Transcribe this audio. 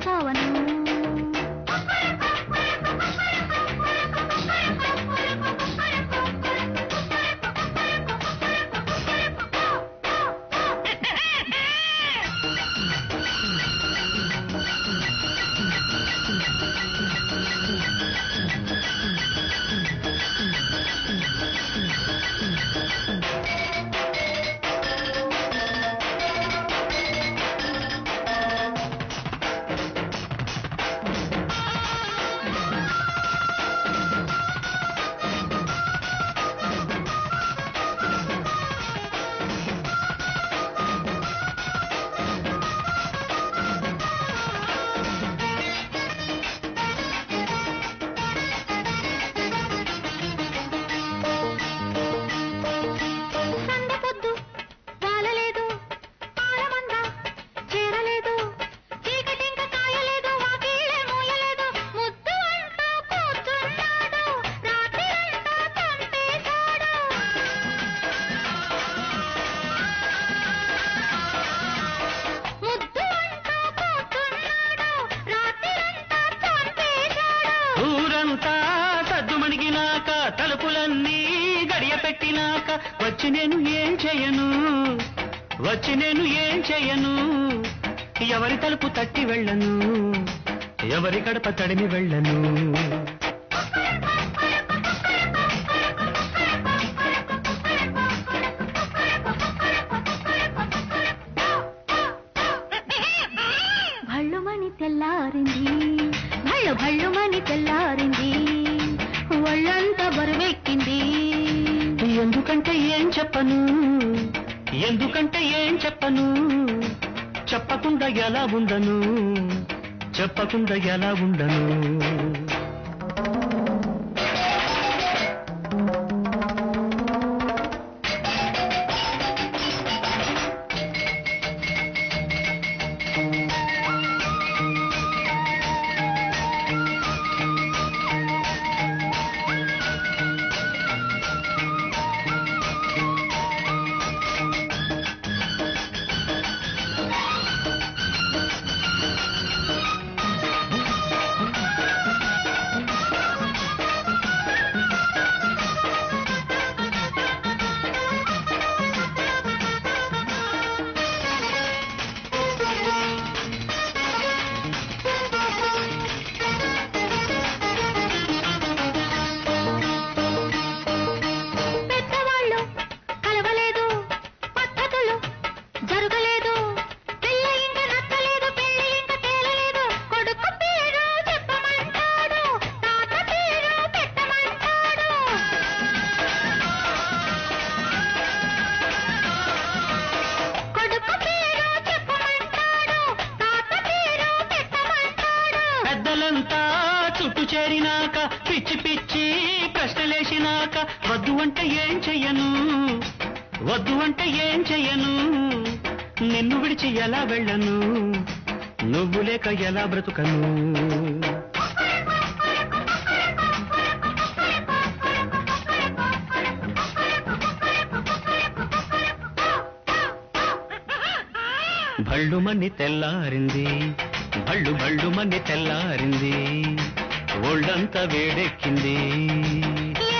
చావను సందపొద్దు వాలలేదు పాలమంద చేరలేదు చీకటింక కాయలేదు వాకిళ్ళే మూయలేదు ముద్దు అంటూ కూర్చున్నాడు రాత్రిరంతా చంపేశాడు ముద్దు అంటూ కూర్చున్నాడు రాత్రిరంతా చంపేశాడు ఊరంతా సద్దుమణిగినాక తలుపులన్నీ గడియ పెట్టినాక వచ్చి నేను ఏం చేయను వచ్చి నేను ఏం చేయను ఎవరి తలుపు తట్టి వెళ్ళను ఎవరి గడప తడిమి వెళ్ళను భళ్ళుమని తెల్లారింది భళ్ళు భళ్ళుమని తెల్లారింది ఒళ్ళంతా బరువెక్కింది ఎందుకంటే ఏం చెప్పను ఎందుకంటే ఏం చెప్పను చెప్పకుండా ఎలా ఉండను చెప్పకుండా ఎలా ఉండను పెద్దవాళ్ళు కలవలేదు పద్ధతులు జరగలేదు పిల్ల ఇంక నచ్చలేదు పెళ్లి ఇంక తేలలేదు కొడుకు పేరు చెప్పమంటాడు తాత పేరు పెట్టమంటాడు కొడుకు పేరు చెప్పమంటాడు తాత పేరు పెట్టమంటాడు పెద్దలంతా చుట్టూ చేరినాక పిచ్చి పిచ్చి ప్రశ్నలేసినాక వద్దు అంటే ఏం చెయ్యను వద్దు అంటే ఏం చెయ్యను నిన్ను విడిచి ఎలా వెళ్ళను నువ్వు లేక ఎలా బ్రతుకను భళ్ళుమని తెల్లారింది భళ్ళు భళ్ళుమని తెల్లారింది ఒళ్ళంతా వేడెక్కింది